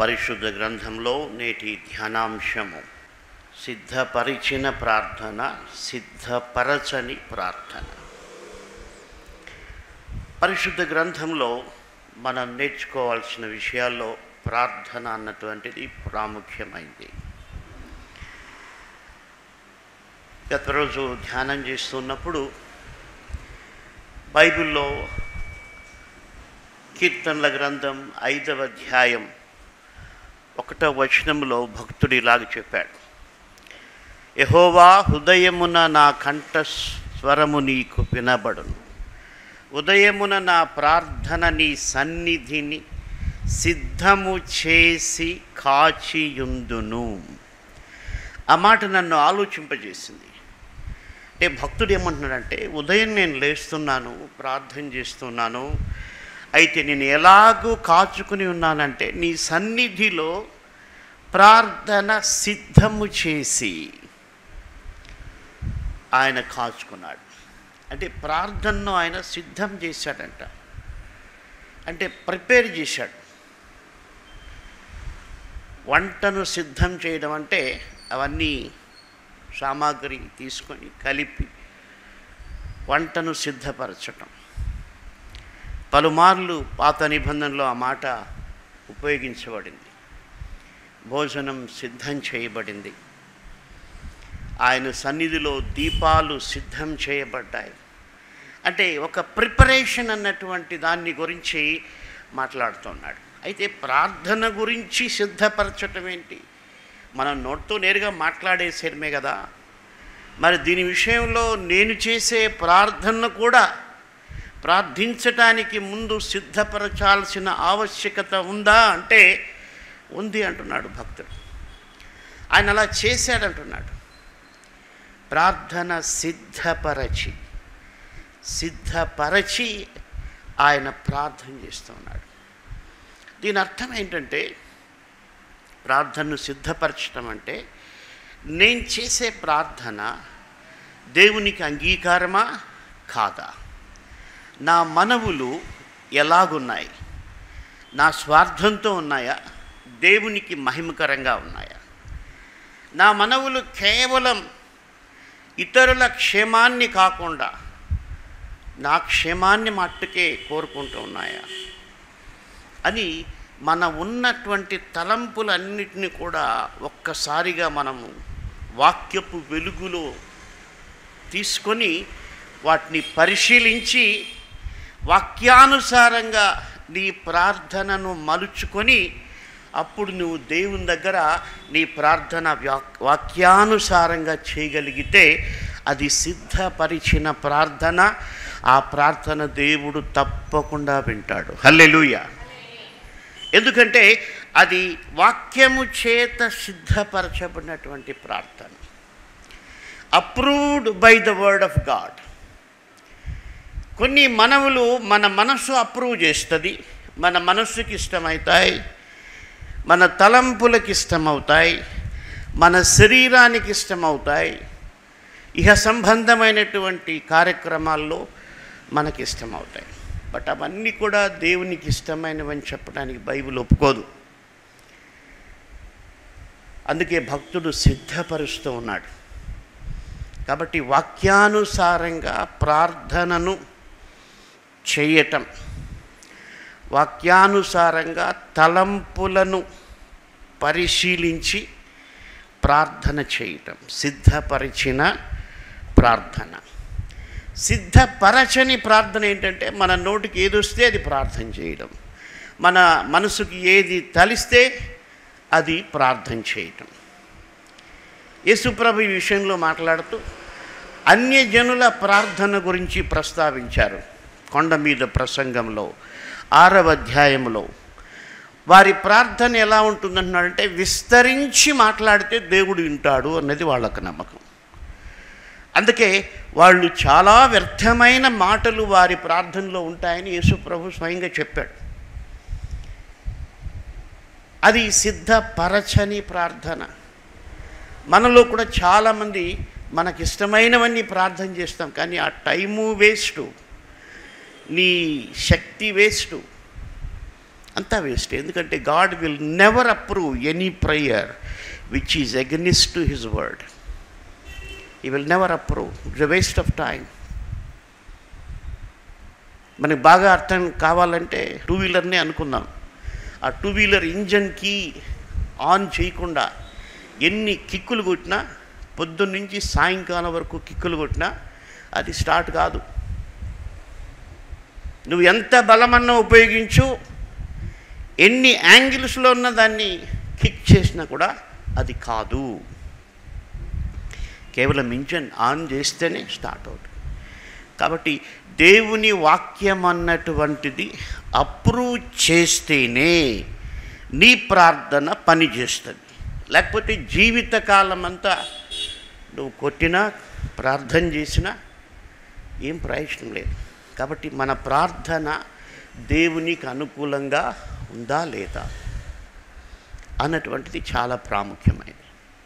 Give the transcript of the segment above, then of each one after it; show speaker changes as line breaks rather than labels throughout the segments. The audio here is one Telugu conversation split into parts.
పరిశుద్ధ గ్రంథంలో నేటి ధ్యానాంశము సిద్ధపరిచిన ప్రార్థన సిద్ధపరచని ప్రార్థన పరిశుద్ధ గ్రంథంలో మనం నేర్చుకోవాల్సిన విషయాల్లో ప్రార్థన అన్నటువంటిది ప్రాముఖ్యమైంది గత రోజు ధ్యానం చేస్తున్నప్పుడు బైబిల్లో కీర్తనల గ్రంథం ఐదవ అధ్యాయం ఒకటో వచనంలో భక్తుడు ఇలాగ చెప్పాడు యహోవా హృదయమున నా కంఠ స్వరము నీకు వినబడును ఉదయమున నా ప్రార్థన నీ సన్నిధిని సిద్ధము చేసి కాచియుందును ఆ మాట నన్ను ఆలోచింపజేసింది అంటే భక్తుడు ఏమంటున్నాడంటే ఉదయం నేను లేస్తున్నాను ప్రార్థన చేస్తున్నాను అయితే నేను ఎలాగూ కాచుకుని ఉన్నానంటే నీ సన్నిధిలో ప్రార్థన సిద్ధము చేసి ఆయన కాచుకున్నాడు అంటే ప్రార్థనను ఆయన సిద్ధం చేశాడంట అంటే ప్రిపేర్ చేశాడు వంటను సిద్ధం చేయడం అంటే అవన్నీ సామాగ్రి తీసుకొని కలిపి వంటను సిద్ధపరచటం పలుమార్లు పాత నిబంధనలో ఆ మాట ఉపయోగించబడింది భోజనం సిద్ధం చేయబడింది ఆయన సన్నిధిలో దీపాలు సిద్ధం చేయబడ్డాయి అంటే ఒక ప్రిపరేషన్ అన్నటువంటి దాన్ని గురించి మాట్లాడుతున్నాడు అయితే ప్రార్థన గురించి సిద్ధపరచటం ఏంటి మనం నోట్తో నేరుగా మాట్లాడేసేయడమే కదా మరి దీని విషయంలో నేను చేసే ప్రార్థనను కూడా ప్రార్థించటానికి ముందు సిద్ధపరచాల్సిన ఆవశ్యకత ఉందా అంటే ఉంది అంటున్నాడు భక్తుడు ఆయన అలా చేశాడంటున్నాడు ప్రార్థన సిద్ధపరచి సిద్ధపరచి ఆయన ప్రార్థన చేస్తున్నాడు దీని అర్థం ఏంటంటే ప్రార్థనను సిద్ధపరచడం అంటే నేను చేసే ప్రార్థన దేవునికి అంగీకారమా కాదా నా మనవులు ఎలాగున్నాయి నా స్వార్థంతో ఉన్నాయా దేవునికి మహిమకరంగా ఉన్నాయా నా మనవులు కేవలం ఇతరుల క్షేమాన్ని కాకుండా నా క్షేమాన్ని మట్టుకే కోరుకుంటూ ఉన్నాయా అని మన ఉన్నటువంటి తలంపులన్నిటిని కూడా ఒక్కసారిగా మనము వాక్యపు వెలుగులో తీసుకొని వాటిని పరిశీలించి వాక్యానుసారంగా నీ ప్రార్థనను మలుచుకొని అప్పుడు నువ్వు దేవుని దగ్గర నీ ప్రార్థన వ్యాక్ వాక్యానుసారంగా చేయగలిగితే అది సిద్ధపరిచిన ప్రార్థన ఆ ప్రార్థన దేవుడు తప్పకుండా వింటాడు హల్లెలూయ ఎందుకంటే అది వాక్యము చేత సిద్ధపరచబడినటువంటి ప్రార్థన approved by the word of God కొన్ని మనవులు మన మనస్సు అప్రూవ్ చేస్తుంది మన మనస్సుకి ఇష్టమవుతాయి మన తలంపులకు ఇష్టమవుతాయి మన శరీరానికి ఇష్టమవుతాయి ఇహ సంబంధమైనటువంటి కార్యక్రమాల్లో మనకి ఇష్టమవుతాయి బట్ అవన్నీ కూడా దేవునికి ఇష్టమైనవని చెప్పడానికి బైబిల్ ఒప్పుకోదు అందుకే భక్తుడు సిద్ధపరుస్తూ ఉన్నాడు కాబట్టి వాక్యానుసారంగా ప్రార్థనను చేయటం వాక్యానుసారంగా తలంపులను పరిశీలించి ప్రార్థన చేయటం సిద్ధపరిచిన ప్రార్థన సిద్ధపరచని ప్రార్థన ఏంటంటే మన నోటికి ఏది వస్తే అది ప్రార్థన చేయడం మన మనసుకి ఏది తలిస్తే అది ప్రార్థన చేయటం యేసుప్రభు ఈ విషయంలో మాట్లాడుతూ అన్యజనుల ప్రార్థన గురించి ప్రస్తావించారు కొండ మీద ప్రసంగంలో ఆరవ అధ్యాయంలో వారి ప్రార్థన ఎలా ఉంటుందంటున్నాడంటే విస్తరించి మాట్లాడితే దేవుడు వింటాడు అన్నది వాళ్ళకు నమ్మకం అందుకే వాళ్ళు చాలా వ్యర్థమైన మాటలు వారి ప్రార్థనలో ఉంటాయని యేసుప్రభు స్వయంగా చెప్పాడు అది సిద్ధపరచని ప్రార్థన మనలో కూడా చాలామంది మనకి ఇష్టమైనవన్నీ ప్రార్థన చేస్తాం కానీ ఆ టైము వేస్టు నీ శక్తి వేస్టు అంతా వేస్ట్ ఎందుకంటే God will never approve any prayer which is against to his word he will never approve it's a waste of time మనకి బాగా అర్థం కావాలంటే టూ వీలర్నే అనుకుందాం ఆ టూ వీలర్ ఇంజన్కి ఆన్ చేయకుండా ఎన్ని కిక్కులు కొట్టినా పొద్దున్న నుంచి సాయంకాలం వరకు కిక్కులు కొట్టినా అది స్టార్ట్ కాదు నువ్వు ఎంత బలమన్నా ఉపయోగించు ఎన్ని యాంగిల్స్లో ఉన్న దాన్ని కిక్ చేసినా కూడా అది కాదు కేవలం ఇంజన్ ఆన్ చేస్తేనే స్టార్ట్ అవుతుంది కాబట్టి దేవుని వాక్యం అన్నటువంటిది అప్రూవ్ చేస్తేనే నీ ప్రార్థన పనిచేస్తుంది లేకపోతే జీవితకాలం అంతా నువ్వు కొట్టినా ప్రార్థన చేసినా ఏం ప్రయోజనం లేదు కాబట్టి మన ప్రార్థన దేవునికి అనుకూలంగా ఉందా లేదా అన్నటువంటిది చాలా ప్రాముఖ్యమైనది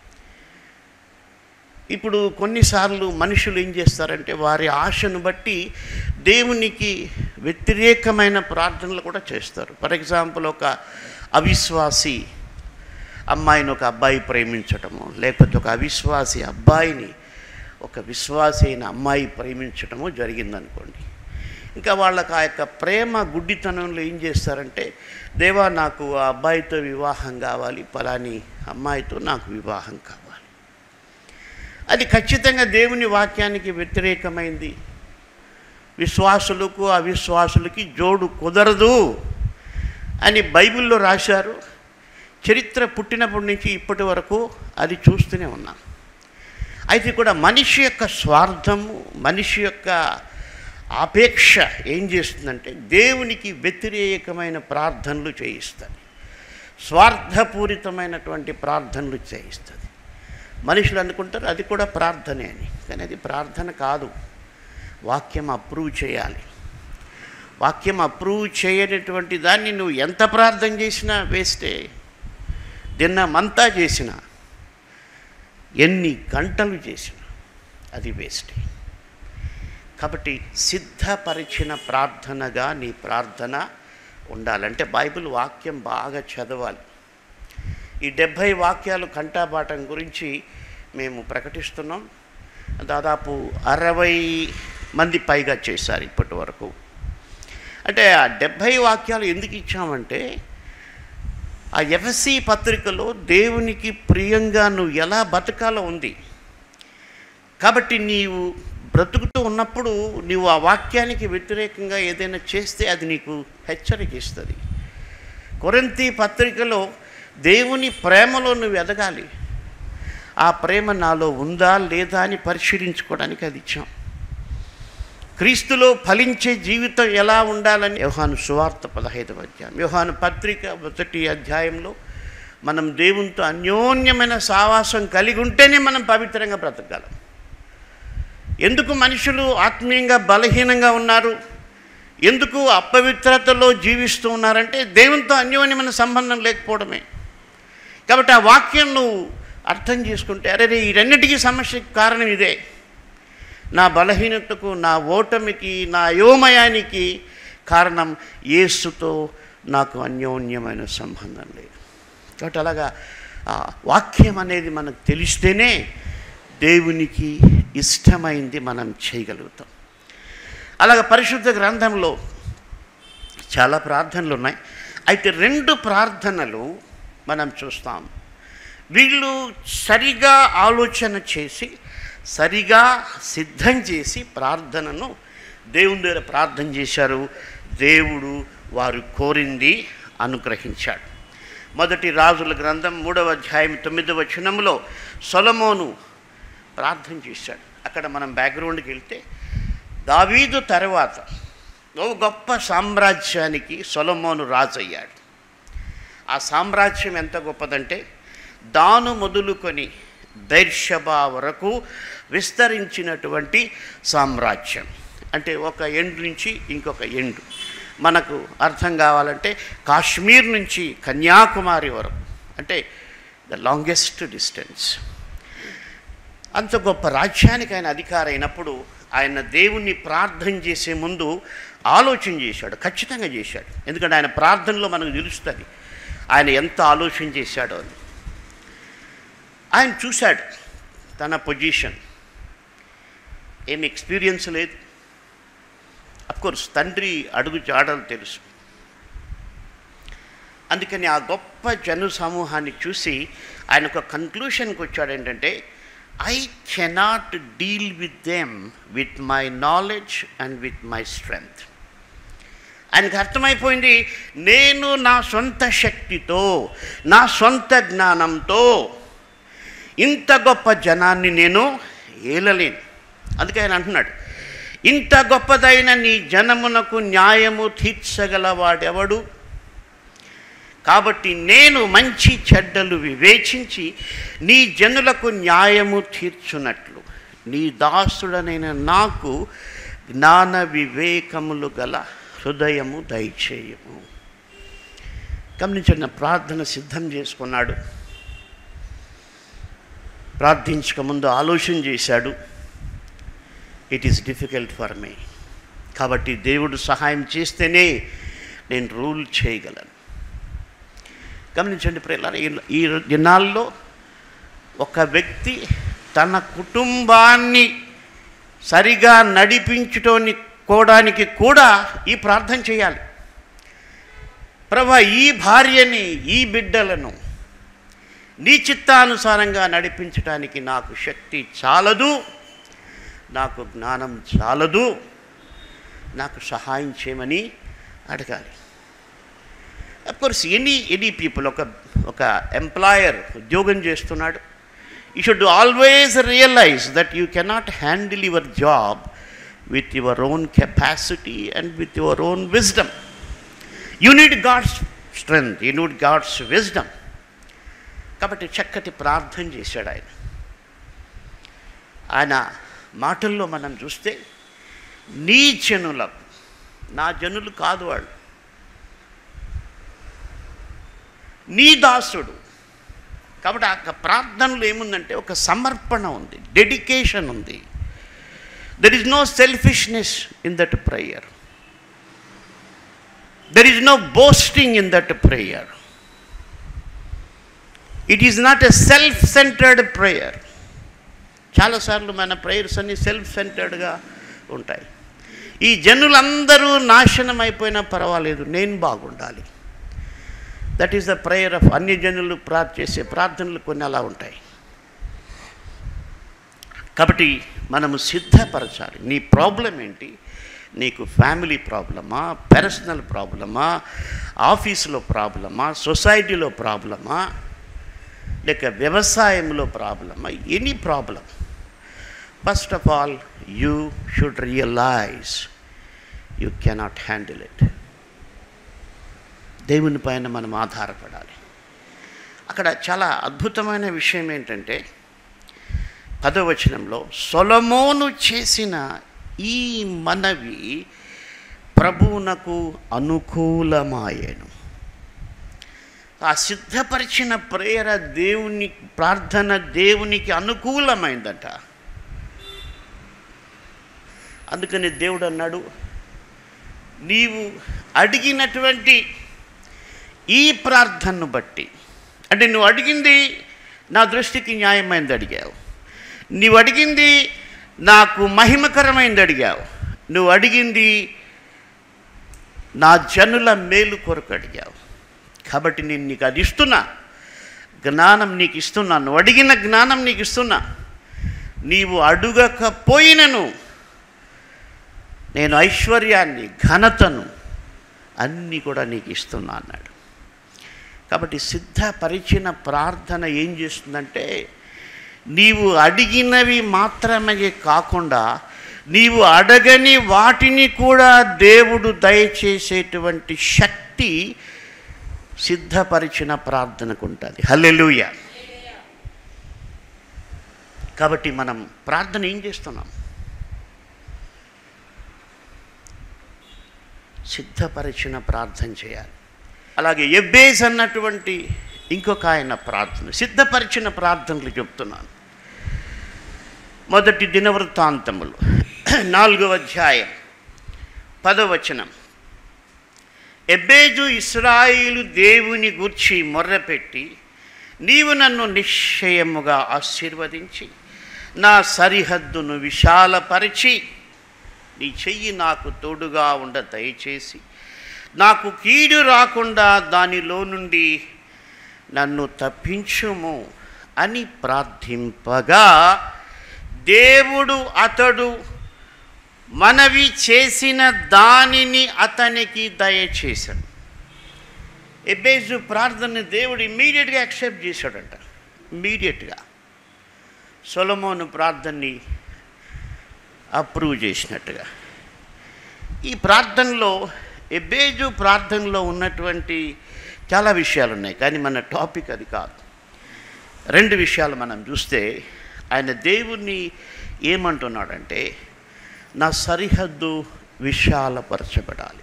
ఇప్పుడు కొన్నిసార్లు మనుషులు ఏం చేస్తారంటే వారి ఆశను బట్టి దేవునికి వ్యతిరేకమైన ప్రార్థనలు కూడా చేస్తారు ఫర్ ఎగ్జాంపుల్ ఒక అవిశ్వాసి అమ్మాయిని ఒక అబ్బాయి ప్రేమించటము లేకపోతే ఒక అవిశ్వాసి అబ్బాయిని ఒక విశ్వాసి అయిన అమ్మాయి ప్రేమించటము జరిగిందనుకోండి ఇంకా వాళ్ళకి ఆ యొక్క ప్రేమ గుడ్డితనంలో ఏం చేస్తారంటే దేవా నాకు ఆ అబ్బాయితో వివాహం కావాలి పలాని అమ్మాయితో నాకు వివాహం కావాలి అది ఖచ్చితంగా దేవుని వాక్యానికి వ్యతిరేకమైంది విశ్వాసులకు అవిశ్వాసులకి జోడు కుదరదు అని బైబిల్లో రాశారు చరిత్ర పుట్టినప్పటి నుంచి ఇప్పటి వరకు అది చూస్తూనే ఉన్నాం అయితే కూడా మనిషి యొక్క స్వార్థము మనిషి యొక్క ఆపేక్ష ఏం చేస్తుందంటే దేవునికి వ్యతిరేకమైన ప్రార్థనలు చేయిస్తుంది స్వార్థపూరితమైనటువంటి ప్రార్థనలు చేయిస్తుంది మనుషులు అనుకుంటారు అది కూడా ప్రార్థనే అని కానీ అది ప్రార్థన కాదు వాక్యం అప్రూవ్ చేయాలి వాక్యం అప్రూవ్ చేయనటువంటి దాన్ని నువ్వు ఎంత ప్రార్థన చేసినా వేస్టే దినమంతా చేసినా ఎన్ని గంటలు చేసినా అది వేస్టే కాబట్టి సిద్ధపరిచిన ప్రార్థనగా నీ ప్రార్థన ఉండాలంటే బైబిల్ వాక్యం బాగా చదవాలి ఈ డెబ్భై వాక్యాలు కంఠాపాఠం గురించి మేము ప్రకటిస్తున్నాం దాదాపు అరవై మంది పైగా చేశారు ఇప్పటి వరకు అంటే ఆ డెబ్భై వాక్యాలు ఎందుకు ఇచ్చామంటే ఆ ఎఫ్ఎస్సి పత్రికలో దేవునికి ప్రియంగా నువ్వు ఎలా బతకాలో ఉంది కాబట్టి నీవు బ్రతుకుతూ ఉన్నప్పుడు నీవు ఆ వాక్యానికి వ్యతిరేకంగా ఏదైనా చేస్తే అది నీకు హెచ్చరిక ఇస్తుంది కొరంతి పత్రికలో దేవుని ప్రేమలో నువ్వు ఎదగాలి ఆ ప్రేమ నాలో ఉందా లేదా అని పరిశీలించుకోవడానికి అది ఇచ్చాం క్రీస్తులో ఫలించే జీవితం ఎలా ఉండాలని యోహాను సువార్త పదహైదవ అధ్యాయం యోహాను పత్రిక మొదటి అధ్యాయంలో మనం దేవునితో అన్యోన్యమైన సావాసం కలిగి ఉంటేనే మనం పవిత్రంగా బ్రతకగలం ఎందుకు మనుషులు ఆత్మీయంగా బలహీనంగా ఉన్నారు ఎందుకు అపవిత్రతలో జీవిస్తూ ఉన్నారంటే దేవునితో అన్యోన్యమైన సంబంధం లేకపోవడమే కాబట్టి ఆ వాక్యం నువ్వు అర్థం చేసుకుంటే అరే రే ఇవన్నిటికీ సమస్యకి కారణం ఇదే నా బలహీనతకు నా ఓటమికి నా అయోమయానికి కారణం యేసుతో నాకు అన్యోన్యమైన సంబంధం లేదు కాబట్టి అలాగా ఆ వాక్యం అనేది మనకు తెలిస్తేనే దేవునికి ఇష్టమైంది మనం చేయగలుగుతాం అలాగ పరిశుద్ధ గ్రంథంలో చాలా ప్రార్థనలు ఉన్నాయి అయితే రెండు ప్రార్థనలు మనం చూస్తాం వీళ్ళు సరిగా ఆలోచన చేసి సరిగా సిద్ధం చేసి ప్రార్థనను దేవుని దగ్గర ప్రార్థన చేశారు దేవుడు వారు కోరింది అనుగ్రహించాడు మొదటి రాజుల గ్రంథం మూడవ అధ్యాయం తొమ్మిదవ వచనంలో సొలమోను ప్రార్థన చేశాడు అక్కడ మనం బ్యాక్గ్రౌండ్కి వెళ్తే దావీదు తర్వాత ఓ గొప్ప సామ్రాజ్యానికి సొలమోను రాజు అయ్యాడు ఆ సామ్రాజ్యం ఎంత గొప్పదంటే దాను మొదలుకొని బెర్షబా వరకు విస్తరించినటువంటి సామ్రాజ్యం అంటే ఒక ఎండ్ నుంచి ఇంకొక ఎండు మనకు అర్థం కావాలంటే కాశ్మీర్ నుంచి కన్యాకుమారి వరకు అంటే ద లాంగెస్ట్ డిస్టెన్స్ అంత గొప్ప రాజ్యానికి ఆయన అధికారి అయినప్పుడు ఆయన దేవుణ్ణి ప్రార్థన చేసే ముందు ఆలోచన చేశాడు ఖచ్చితంగా చేశాడు ఎందుకంటే ఆయన ప్రార్థనలో మనకు తెలుస్తుంది ఆయన ఎంత ఆలోచన చేశాడో అని ఆయన చూశాడు తన పొజిషన్ ఏమి ఎక్స్పీరియన్స్ లేదు కోర్స్ తండ్రి అడుగు జాడలు తెలుసు అందుకని ఆ గొప్ప జను సమూహాన్ని చూసి ఆయన ఒక కన్క్లూషన్కి వచ్చాడు ఏంటంటే I cannot deal with them with my knowledge and with my strength ఆయనకు అర్థమైపోయింది నేను నా సొంత శక్తితో నా సొంత జ్ఞానంతో ఇంత గొప్ప జనాన్ని నేను ఏలలేను అందుకే ఆయన అంటున్నాడు ఇంత గొప్పదైన నీ జనమునకు న్యాయము తీర్చగలవాడెవడు కాబట్టి నేను మంచి చెడ్డలు వివేచించి నీ జనులకు న్యాయము తీర్చున్నట్లు నీ దాసుడనైన నాకు జ్ఞాన వివేకములు గల హృదయము దయచేయము గమనించిన ప్రార్థన సిద్ధం చేసుకున్నాడు ప్రార్థించక ముందు ఆలోచన చేశాడు it is difficult for me కాబట్టి దేవుడు సహాయం చేస్తేనే నేను రూల్ చేయగలను గమనించండి ప్రియులారా ఈ- ఈ దినాల్లో ఒక వ్యక్తి తన కుటుంబాన్ని సరిగా నడిపించుకోనికి కూడా ఈ ప్రార్థన చేయాలి ప్రభా ఈ భార్యని ఈ బిడ్డలను నీ చిత్తానుసారంగా నడిపించడానికి నాకు శక్తి చాలదు నాకు జ్ఞానం చాలదు నాకు సహాయం చేయమని అడగాలి కోర్స్ ఎనీ ఎనీ పీపుల్ ఒక ఒక ఎంప్లాయర్ ఉద్యోగం చేస్తున్నాడు you should always realise that you cannot handle your job with your own capacity and with your own wisdom you need God's strength you need God's wisdom కాబట్టి చక్కటి ప్రార్థన చేశాడు ఆయన ఆయన మాటల్లో మనం చూస్తే నీ జనులకు నా జనులు కాదు వాళ్ళు నీ దాసుడు కాబట్టి ఆ ప్రార్థనలో ఏముందంటే ఒక సమర్పణ ఉంది డెడికేషన్ ఉంది there is no selfishness in that prayer there is no boasting in that prayer it is not a self centred prayer చాలాసార్లు మన ప్రేయర్స్ అన్ని సెల్ఫ్ సెంటర్డ్గా ఉంటాయి ఈ జనులందరూ నాశనం అయిపోయినా పర్వాలేదు నేను బాగుండాలి that is the prayer of అన్య జనులు ప్రార్థ చేసే ప్రార్థనలు కొన్ని అలా ఉంటాయి కాబట్టి మనము సిద్ధపరచాలి నీ ప్రాబ్లం ఏంటి నీకు ఫ్యామిలీ ప్రాబ్లమా పర్సనల్ ప్రాబ్లమా ఆఫీసులో ప్రాబ్లమా సొసైటీలో ప్రాబ్లమా లేక వ్యవసాయంలో ప్రాబ్లమా any problem first of all you should realise you cannot handle it దేవుని పైన మనం ఆధారపడాలి అక్కడ చాలా అద్భుతమైన విషయం ఏంటంటే పదవచనంలో సొలమోను చేసిన ఈ మనవి ప్రభువునకు అనుకూలమాయను ఆ సిద్ధపరిచిన ప్రేయర దేవుని ప్రార్థన దేవునికి అనుకూలమైందట అందుకని దేవుడు అన్నాడు నీవు అడిగినటువంటి ఈ ప్రార్థనను బట్టి అంటే నువ్వు అడిగింది నా దృష్టికి న్యాయమైనది అడిగావు నువ్వు అడిగింది నాకు మహిమకరమైనది అడిగావు నువ్వు అడిగింది నా జనుల మేలు కొరకు అడిగావు కాబట్టి నేను నీకు అది ఇస్తున్నా జ్ఞానం నీకు ఇస్తున్నా నువ్వు అడిగిన జ్ఞానం నీకు ఇస్తున్నా నీవు అడుగకపోయినను నేను ఐశ్వర్యాన్ని ఘనతను అన్నీ కూడా నీకు ఇస్తున్నా అన్నాడు కాబట్టి సిద్ధపరిచిన ప్రార్థన ఏం చేస్తుందంటే నీవు అడిగినవి మాత్రమే కాకుండా నీవు అడగని వాటిని కూడా దేవుడు దయచేసేటువంటి శక్తి సిద్ధపరిచిన ప్రార్థనకు ఉంటుంది హల్లెలూయ కాబట్టి మనం ప్రార్థన ఏం చేస్తున్నాం సిద్ధపరిచిన ప్రార్థన చేయాలి అలాగే ఎబ్బేజ్ అన్నటువంటి ఇంకొక ఆయన ప్రార్థన సిద్ధపరిచిన ప్రార్థనలు చెప్తున్నాను మొదటి దినవృత్తాంతములు నాలుగవ అధ్యాయం పదవచనం ఎబ్బేజు ఇస్రాయిలు దేవుని గూర్చి మొర్రపెట్టి నీవు నన్ను నిశ్చయముగా ఆశీర్వదించి నా సరిహద్దును విశాలపరిచి నీ చెయ్యి నాకు తోడుగా ఉండ దయచేసి నాకు కీడు రాకుండా దానిలో నుండి నన్ను తప్పించుము అని ప్రార్థింపగా దేవుడు అతడు మనవి చేసిన దానిని అతనికి దయచేశాడు ఎబ్బేజు ప్రార్థన దేవుడు ఇమ్మీడియట్గా యాక్సెప్ట్ చేశాడంట ఇమ్మీడియట్గా సొలమోను ప్రార్థనని అప్రూవ్ చేసినట్టుగా ఈ ప్రార్థనలో ఎబ్బేజు ప్రార్థనలో ఉన్నటువంటి చాలా విషయాలు ఉన్నాయి కానీ మన టాపిక్ అది కాదు రెండు విషయాలు మనం చూస్తే ఆయన దేవుణ్ణి ఏమంటున్నాడంటే నా సరిహద్దు విశాలపరచబడాలి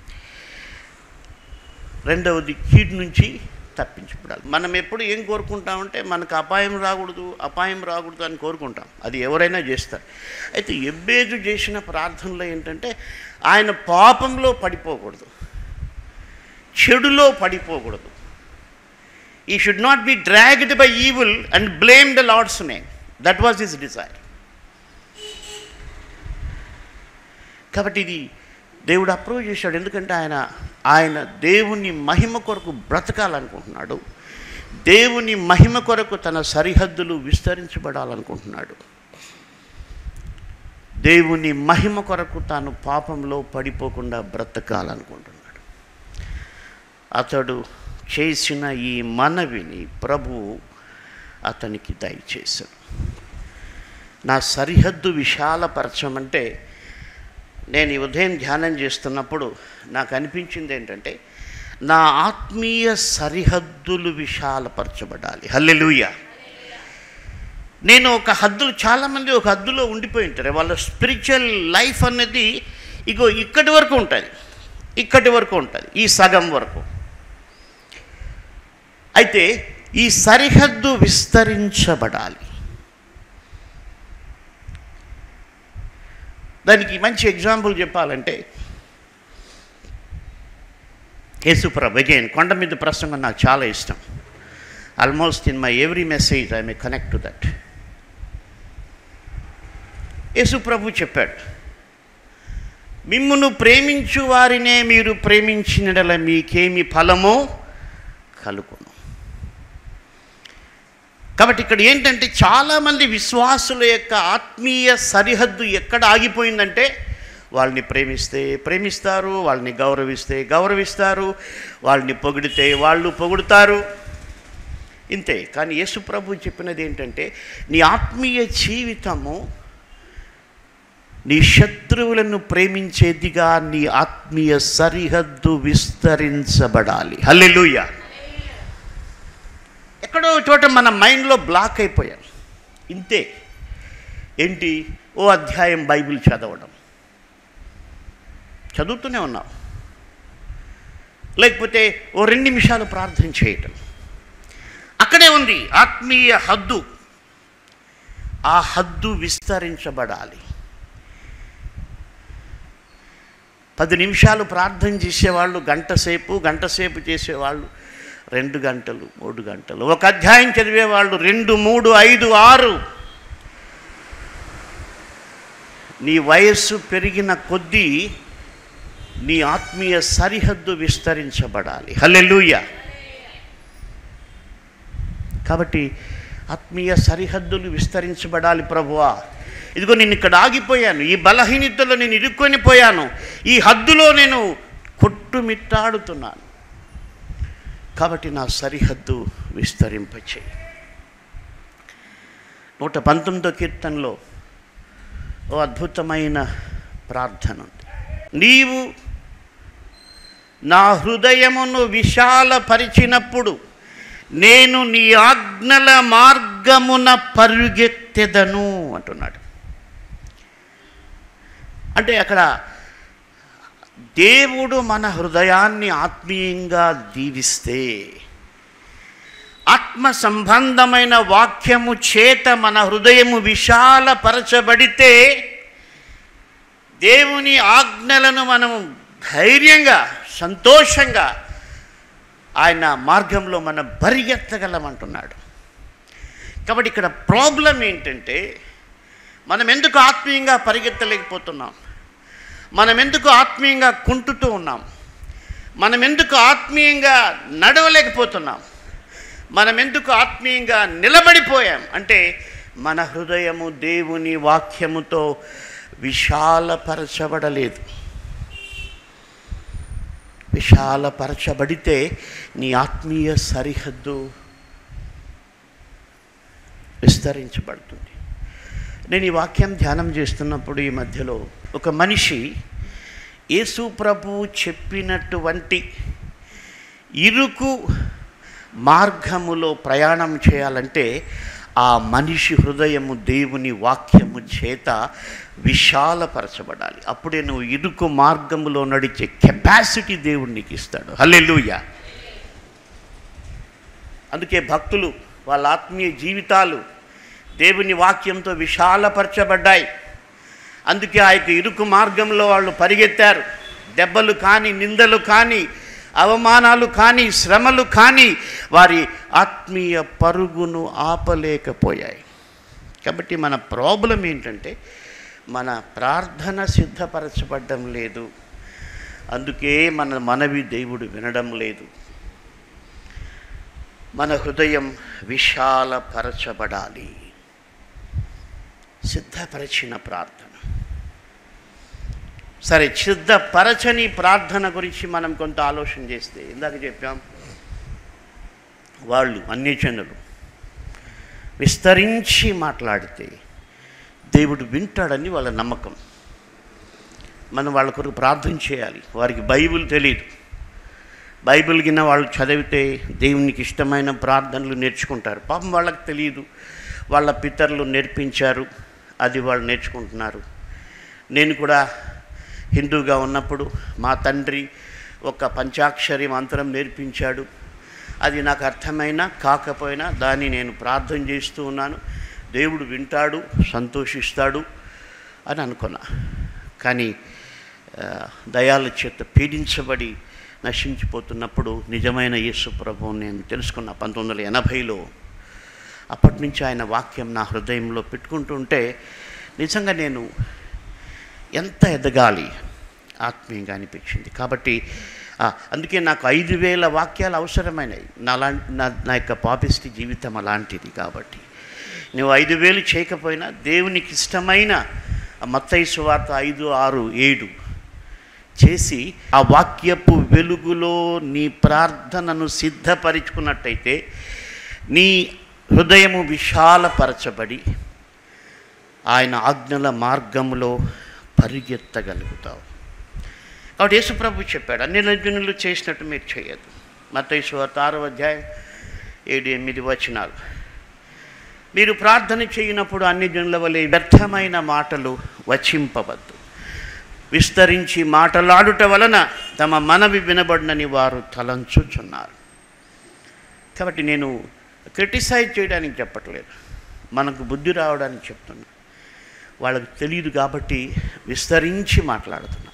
రెండవది కీడు నుంచి తప్పించబడాలి మనం ఎప్పుడు ఏం కోరుకుంటామంటే మనకు అపాయం రాకూడదు అపాయం రాకూడదు అని కోరుకుంటాం అది ఎవరైనా చేస్తారు అయితే ఎబ్బేజు చేసిన ప్రార్థనలో ఏంటంటే ఆయన పాపంలో పడిపోకూడదు చెడులో పడిపోకూడదు he should not be dragged by evil and blame the Lord's name that was his desire కాబట్టి ఇది దేవుడు అప్రూవ్ చేశాడు ఎందుకంటే ఆయన ఆయన దేవుని మహిమ కొరకు బ్రతకాలనుకుంటున్నాడు దేవుని మహిమ కొరకు తన సరిహద్దులు విస్తరించబడాలనుకుంటున్నాడు దేవుని మహిమ కొరకు తాను పాపంలో పడిపోకుండా బ్రతకాలనుకుంటున్నాడు అతడు చేసిన ఈ మనవిని ప్రభువు అతనికి దయచేశాడు నా సరిహద్దు విశాలపరచమంటే నేను ఈ ఉదయం ధ్యానం చేస్తున్నప్పుడు నాకు అనిపించింది ఏంటంటే నా ఆత్మీయ సరిహద్దులు విశాలపరచబడాలి హల్లెలూయ నేను ఒక హద్దులు చాలామంది ఒక హద్దులో ఉండిపోయి ఉంటారు వాళ్ళ స్పిరిచువల్ లైఫ్ అనేది ఇగో ఇక్కడి వరకు ఉంటుంది ఇక్కడి వరకు ఉంటుంది ఈ సగం వరకు అయితే ఈ సరిహద్దు విస్తరించబడాలి దానికి మంచి ఎగ్జాంపుల్ చెప్పాలంటే యేసుప్రభు అగైన్ కొండ మీద ప్రసంగం నాకు చాలా ఇష్టం almost in my every message I may connect to that యేసుప్రభు చెప్పాడు మిమ్మును ప్రేమించు వారినే మీరు ప్రేమించినడల మీకేమి ఫలమో కలుగును కాబట్టి ఇక్కడ ఏంటంటే చాలామంది విశ్వాసుల యొక్క ఆత్మీయ సరిహద్దు ఎక్కడ ఆగిపోయిందంటే వాళ్ళని ప్రేమిస్తే ప్రేమిస్తారు వాళ్ళని గౌరవిస్తే గౌరవిస్తారు వాళ్ళని పొగిడితే వాళ్ళు పొగుడుతారు ఇంతే కానీ యేసు ప్రభు చెప్పినది ఏంటంటే నీ ఆత్మీయ జీవితము నీ శత్రువులను ప్రేమించేదిగా నీ ఆత్మీయ సరిహద్దు విస్తరించబడాలి హల్లెలూయా ఎక్కడో చోట మన మైండ్లో బ్లాక్ అయిపోయాం ఇంతే ఏంటి ఓ అధ్యాయం బైబిల్ చదవడం చదువుతూనే ఉన్నాం లేకపోతే ఓ రెండు నిమిషాలు ప్రార్థన చేయటం అక్కడే ఉంది ఆత్మీయ హద్దు ఆ హద్దు విస్తరించబడాలి పది నిమిషాలు ప్రార్థన చేసేవాళ్ళు గంట సేపు గంట సేపు చేసేవాళ్ళు రెండు గంటలు మూడు గంటలు ఒక అధ్యాయం చదివేవాళ్ళు రెండు మూడు ఐదు ఆరు నీ వయస్సు పెరిగిన కొద్దీ నీ ఆత్మీయ సరిహద్దు విస్తరించబడాలి హల్లెలూయ కాబట్టి ఆత్మీయ సరిహద్దులు విస్తరించబడాలి ప్రభువా ఇదిగో నేను ఇక్కడ ఆగిపోయాను ఈ బలహీనతలో నేను ఇరుక్కొని పోయాను ఈ హద్దులో నేను కొట్టుమిట్టాడుతున్నాను కాబట్టి నా సరిహద్దు విస్తరింపచేయి నూట పంతొమ్మిదో కీర్తనలో ఓ అద్భుతమైన ప్రార్థన ఉంది నీవు నా హృదయమును విశాలపరిచినప్పుడు నేను నీ ఆజ్ఞల మార్గమున పరుగెత్తెదను అంటున్నాడు అంటే అక్కడ దేవుడు మన హృదయాన్ని ఆత్మీయంగా దీవిస్తే ఆత్మ సంబంధమైన వాక్యము చేత మన హృదయము విశాలపరచబడితే దేవుని ఆజ్ఞలను మనం ధైర్యంగా సంతోషంగా ఆయన మార్గంలో మనం పరిగెత్తగలమంటున్నాడు కాబట్టి ఇక్కడ ప్రాబ్లం ఏంటంటే మనం ఎందుకు ఆత్మీయంగా పరిగెత్తలేకపోతున్నాం మనం ఎందుకు ఆత్మీయంగా కుంటుతూ ఉన్నాం మనం ఎందుకు ఆత్మీయంగా నడవలేకపోతున్నాం మనం ఎందుకు ఆత్మీయంగా నిలబడిపోయాం అంటే మన హృదయము దేవుని వాక్యముతో విశాలపరచబడలేదు విశాలపరచబడితే నీ ఆత్మీయ సరిహద్దు విస్తరించబడుతుంది నేను ఈ వాక్యం ధ్యానం చేస్తున్నప్పుడు ఈ మధ్యలో ఒక మనిషి యేసు ప్రభువు చెప్పినటువంటి ఇరుకు మార్గములో ప్రయాణం చేయాలంటే ఆ మనిషి హృదయము దేవుని వాక్యము చేత విశాలపరచబడాలి అప్పుడే నువ్వు ఇరుకు మార్గములో నడిచే కెపాసిటీ దేవుడు నీకు ఇస్తాడు హల్లెలూయా అందుకే భక్తులు వాళ్ళ ఆత్మీయ జీవితాలు దేవుని వాక్యంతో విశాలపరచబడ్డాయి అందుకే ఆ యొక్క ఇరుకు మార్గంలో వాళ్ళు పరిగెత్తారు దెబ్బలు కానీ నిందలు కానీ అవమానాలు కానీ శ్రమలు కానీ వారి ఆత్మీయ పరుగును ఆపలేకపోయాయి కాబట్టి మన ప్రాబ్లం ఏంటంటే మన ప్రార్థన సిద్ధపరచబడ్డం లేదు అందుకే మన మనవి దేవుడు వినడం లేదు మన హృదయం విశాలపరచబడాలి సిద్ధపరచిన ప్రార్థన సరే సిద్ధపరచని ప్రార్థన గురించి మనం కొంత ఆలోచన చేస్తే ఇందాక చెప్పాం వాళ్ళు అన్యజనులు విస్తరించి మాట్లాడితే దేవుడు వింటాడని వాళ్ళ నమ్మకం మనం వాళ్ళ కొరకు ప్రార్థన చేయాలి వారికి బైబిల్ తెలియదు బైబిల్ గిన్న వాళ్ళు చదివితే దేవునికి ఇష్టమైన ప్రార్థనలు నేర్చుకుంటారు పాపం వాళ్ళకి తెలియదు వాళ్ళ పితరులు నేర్పించారు అది వాళ్ళు నేర్చుకుంటున్నారు నేను కూడా హిందూగా ఉన్నప్పుడు మా తండ్రి ఒక పంచాక్షరి మంత్రం నేర్పించాడు అది నాకు అర్థమైనా కాకపోయినా దాన్ని నేను ప్రార్థన చేస్తూ ఉన్నాను దేవుడు వింటాడు సంతోషిస్తాడు అని అనుకున్నా కానీ ఆ, దయాల చేత పీడించబడి నశించిపోతున్నప్పుడు నిజమైన యేసు ప్రభువుని నేను తెలుసుకున్న పంతొమ్మిది వందల ఎనభైలో అప్పటి నుంచి ఆయన వాక్యం నా హృదయంలో పెట్టుకుంటుంటే నిజంగా నేను ఎంత ఎదగాలి ఆత్మీయంగా అనిపించింది కాబట్టి ఆ, అందుకే నాకు ఐదు వేల వాక్యాలు అవసరమైనవి నాలా నా నా యొక్క పాపిస్టి జీవితం అలాంటిది కాబట్టి నువ్వు ఐదు వేలు చేయకపోయినా దేవునికి ఇష్టమైన మత్తయి సువార్త ఐదు ఆరు ఏడు చేసి ఆ వాక్యపు వెలుగులో నీ ప్రార్థనను సిద్ధపరుచుకున్నట్టయితే నీ హృదయము విశాలపరచబడి ఆయన ఆజ్ఞల మార్గములో పరిగెత్తగలుగుతావు కాబట్టి యేసుప్రభు చెప్పాడు అన్ని రజనులు చేసినట్టు మీరు చేయదు మత్తయి సువార్త ఆరో అధ్యాయం ఏడు ఎనిమిది వచనాలు మీరు ప్రార్థన చేయనప్పుడు అన్ని జనుల వలె వ్యర్థమైన మాటలు వచింపవద్దు విస్తరించి మాటలాడుట వలన తమ మనవి వినబడినని వారు తలంచుచున్నారు కాబట్టి నేను క్రిటిసైజ్ చేయడానికి చెప్పట్లేదు మనకు బుద్ధి రావడానికి చెప్తున్నా వాళ్ళకి తెలియదు కాబట్టి విస్తరించి మాట్లాడుతున్నారు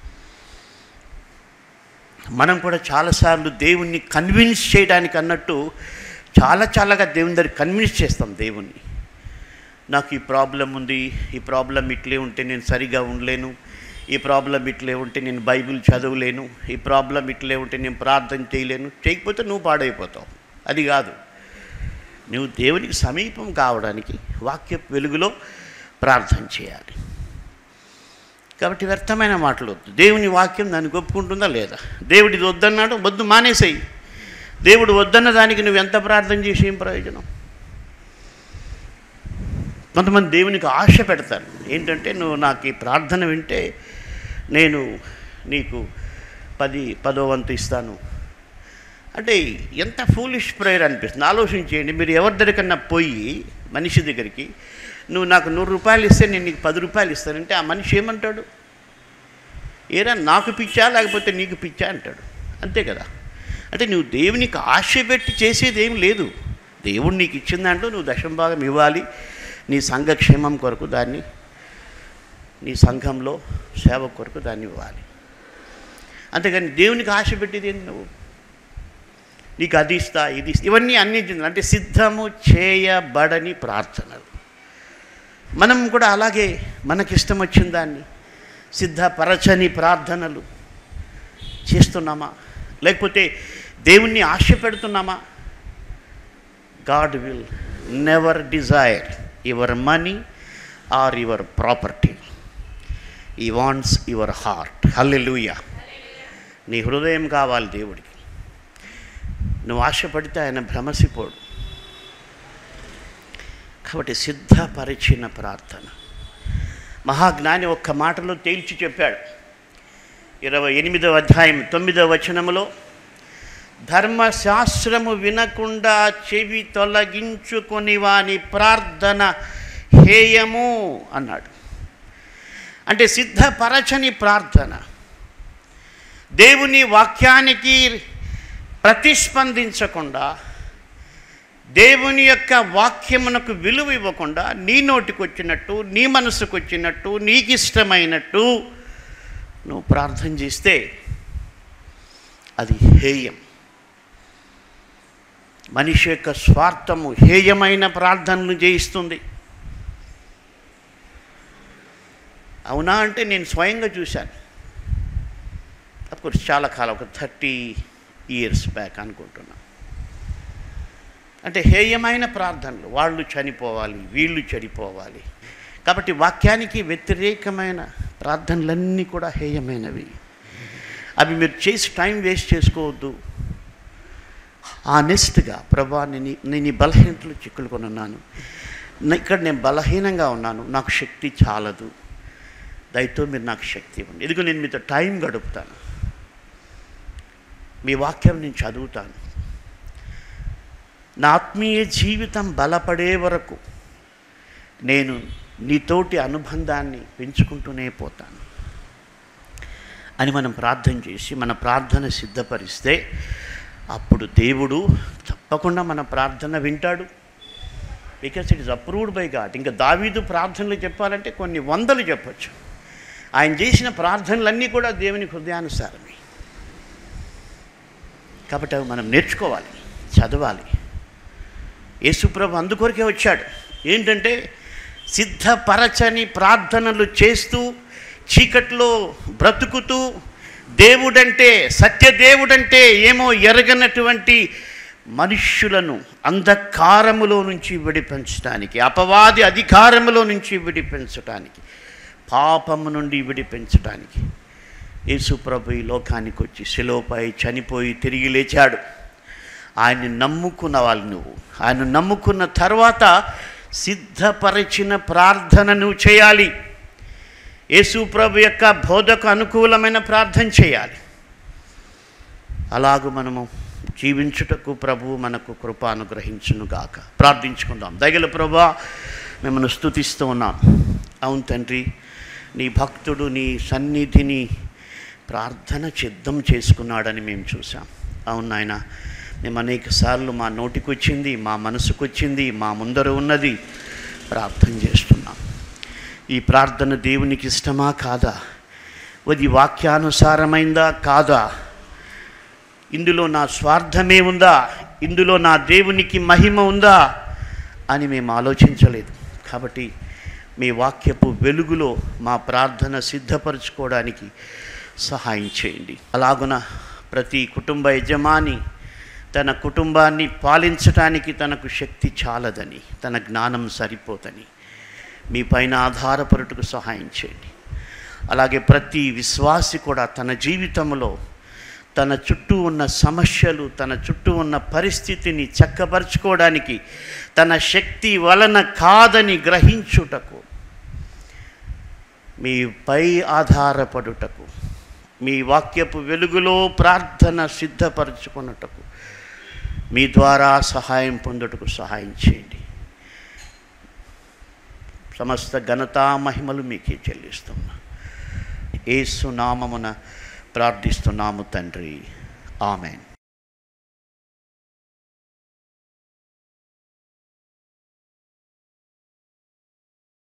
మనం కూడా చాలాసార్లు దేవుణ్ణి కన్విన్స్ చేయడానికి అన్నట్టు చాలా చాలాగా దేవుని దగ్గర కన్విన్స్ చేస్తాం దేవుణ్ణి నాకు ఈ ప్రాబ్లం ఉంది ఈ ప్రాబ్లం ఇట్లే ఉంటే నేను సరిగా ఉండలేను ఈ ప్రాబ్లం ఇట్లే ఉంటే నేను బైబిల్ చదవలేను ఈ ప్రాబ్లం ఇట్లే ఉంటే నేను ప్రార్థన చేయలేను చేయకపోతే నువ్వు పాడైపోతావు అది కాదు నువ్వు దేవునికి సమీపం కావడానికి వాక్య వెలుగులో ప్రార్థన చేయాలి కాబట్టి వ్యర్థమైన మాటలు వద్దు దేవుని వాక్యం దానికి ఒప్పుకుంటుందా లేదా దేవుడు ఇది వద్దన్నాడు వద్దు మానేసేయి దేవుడు వద్దన్న దానికి నువ్వు ఎంత ప్రార్థన చేసి ఏం ప్రయోజనం కొంతమంది దేవునికి ఆశ పెడతారు ఏంటంటే నువ్వు నాకు ఈ ప్రార్థన వింటే నేను నీకు పది పదో వంతు ఇస్తాను అంటే ఎంత ఫూలిష్ ప్రేయర్ అనిపిస్తుంది ఆలోచించేయండి మీరు ఎవరి దగ్గరకన్నా పోయి మనిషి దగ్గరికి నువ్వు నాకు నూరు రూపాయలు ఇస్తే నేను నీకు పది రూపాయలు ఇస్తానంటే ఆ మనిషి ఏమంటాడు ఏరా నాకు పిచ్చా లేకపోతే నీకు పిచ్చా అంటాడు అంతే కదా అంటే నువ్వు దేవునికి ఆశ పెట్టి చేసేది ఏం లేదు దేవుడు నీకు ఇచ్చిన దాంట్లో నువ్వు దశంభాగం ఇవ్వాలి నీ సంఘక్షేమం కొరకు దాన్ని నీ సంఘంలో సేవ కొరకు దాన్ని ఇవ్వాలి అంతేగాని దేవునికి ఆశ పెట్టేది ఏంటి నువ్వు నీకు అది ఇస్తా ఇది ఇస్తా ఇవన్నీ అందించింది అంటే సిద్ధము చేయబడని ప్రార్థనలు మనం కూడా అలాగే మనకిష్టం వచ్చిన దాన్ని సిద్ధపరచని ప్రార్థనలు చేస్తున్నామా లేకపోతే దేవుణ్ణి ఆశ పెడుతున్నామా God will never desire your money or your property he wants your heart hallelujah నీ హృదయం కావాలి దేవుడికి నువ్వు ఆశపడితే ఆయన భ్రమసిపోడు కాబట్టి సిద్ధపరిచిన ప్రార్థన మహాజ్ఞాని ఒక్క మాటలో తేల్చి చెప్పాడు ఇరవై ఎనిమిదవ అధ్యాయం తొమ్మిదవ వచనములో ధర్మశాస్త్రము వినకుండా చెవి తొలగించుకొని వాని ప్రార్థన హేయము అన్నాడు అంటే సిద్ధపరచని ప్రార్థన దేవుని వాక్యానికి ప్రతిస్పందించకుండా దేవుని యొక్క వాక్యమునకు విలువ ఇవ్వకుండా నీ నోటికి వచ్చినట్టు నీ మనసుకు వచ్చినట్టు నీకు ఇష్టమైనట్టు నువ్వు ప్రార్థన చేస్తే అది హేయం మనిషి యొక్క స్వార్థము హేయమైన ప్రార్థనలు చేయిస్తుంది అవునా అంటే నేను స్వయంగా చూశాను అఫ్కోర్స్ చాలా కాలం ఒక థర్టీ ఇయర్స్ బ్యాక్ అనుకుంటున్నా అంటే హేయమైన ప్రార్థనలు వాళ్ళు చనిపోవాలి వీళ్ళు చెడిపోవాలి కాబట్టి వాక్యానికి వ్యతిరేకమైన ప్రార్థనలన్నీ కూడా హేయమైనవి అవి మీరు చేసి టైం వేస్ట్ చేసుకోవద్దు ఆనెస్ట్గా ప్రభా నేను ఈ- నేను ఈ బలహీనతలు చిక్కులుకొని ఉన్నాను నా- ఇక్కడ నేను బలహీనంగా ఉన్నాను నాకు శక్తి చాలదు దయతో మీరు నాకు శక్తి ఇవ్వండి ఇదిగో నేను మీతో టైం గడుపుతాను మీ వాక్యం నేను చదువుతాను నా ఆత్మీయ జీవితం బలపడే వరకు నేను నీతోటి అనుబంధాన్ని పెంచుకుంటూనే పోతాను అని మనం ప్రార్థన చేసి మన ప్రార్థన సిద్ధపరిస్తే అప్పుడు దేవుడు తప్పకుండా మన ప్రార్థన వింటాడు because it is approved by God ఇంకా దావీదు ప్రార్థనలు చెప్పాలంటే కొన్ని వందలు చెప్పొచ్చు ఆయన చేసిన ప్రార్థనలన్నీ కూడా దేవుని హృదయానుసారమే కాబట్టి అవి మనం నేర్చుకోవాలి చదవాలి యేసుప్రభు అందుకొరకే వచ్చాడు ఏంటంటే సిద్ధపరచని ప్రార్థనలు చేస్తూ చీకట్లో బ్రతుకుతూ దేవుడంటే సత్యదేవుడంటే ఏమో ఎరగనటువంటి మనుష్యులను అంధకారములో నుంచి విడిపించడానికి అపవాది అధికారములో నుంచి విడిపించడానికి పాపము నుండి విడిపించడానికి యేసుప్రభు ఈ లోకానికి వచ్చి శిలోపై చనిపోయి తిరిగి లేచాడు ఆయన్ని నమ్ముకున్న వాళ్ళు నువ్వు ఆయన నమ్ముకున్న తర్వాత సిద్ధపరిచిన ప్రార్థన నువ్వు చేయాలి యేసు ప్రభు యొక్క బోధకు అనుకూలమైన ప్రార్థన చేయాలి అలాగూ మనము జీవించుటకు ప్రభు మనకు కృప అనుగ్రహించును గాక ప్రార్థించుకుందాం దగల ప్రభా మిమ్మల్ని స్తుతిస్తూ ఉన్నాం అవును తండ్రి నీ భక్తుడు నీ సన్నిధిని ప్రార్థన సిద్ధం చేసుకున్నాడని మేము చూసాం అవును నాయన మేము అనేక సార్లు మా నోటికి వచ్చింది మా మనసుకు వచ్చింది మా ముందర ఉన్నది ప్రార్థన చేస్తున్నాం ఈ ప్రార్థన దేవునికి ఇష్టమా కాదా అది వాక్యానుసారమైందా కాదా ఇందులో నా స్వార్థమే ఉందా ఇందులో నా దేవునికి మహిమ ఉందా అని మేము ఆలోచించలేదు కాబట్టి మీ వాక్యపు వెలుగులో మా ప్రార్థన సిద్ధపరచుకోవడానికి సహాయం చేయండి అలాగున ప్రతి కుటుంబ యజమాని తన కుటుంబాన్ని పాలించటానికి తనకు శక్తి చాలదని తన జ్ఞానం సరిపోదని మీ పైన ఆధారపడుటకు సహాయం చేయండి అలాగే ప్రతి విశ్వాసి కూడా తన జీవితంలో తన చుట్టూ ఉన్న సమస్యలు తన చుట్టూ ఉన్న పరిస్థితిని చక్కపరుచుకోవడానికి తన శక్తి వలన కాదని గ్రహించుటకు మీపై ఆధారపడుటకు మీ వాక్యపు వెలుగులో ప్రార్థన సిద్ధపరచుకున్నటకు మీ ద్వారా సహాయం పొందుటకు సహాయం చేయండి సమస్త ఘనతా మహిమలు మీకే చెల్లిస్తున్నా ఏసు నామమున ప్రార్థిస్తున్నాము తండ్రి ఆమెన్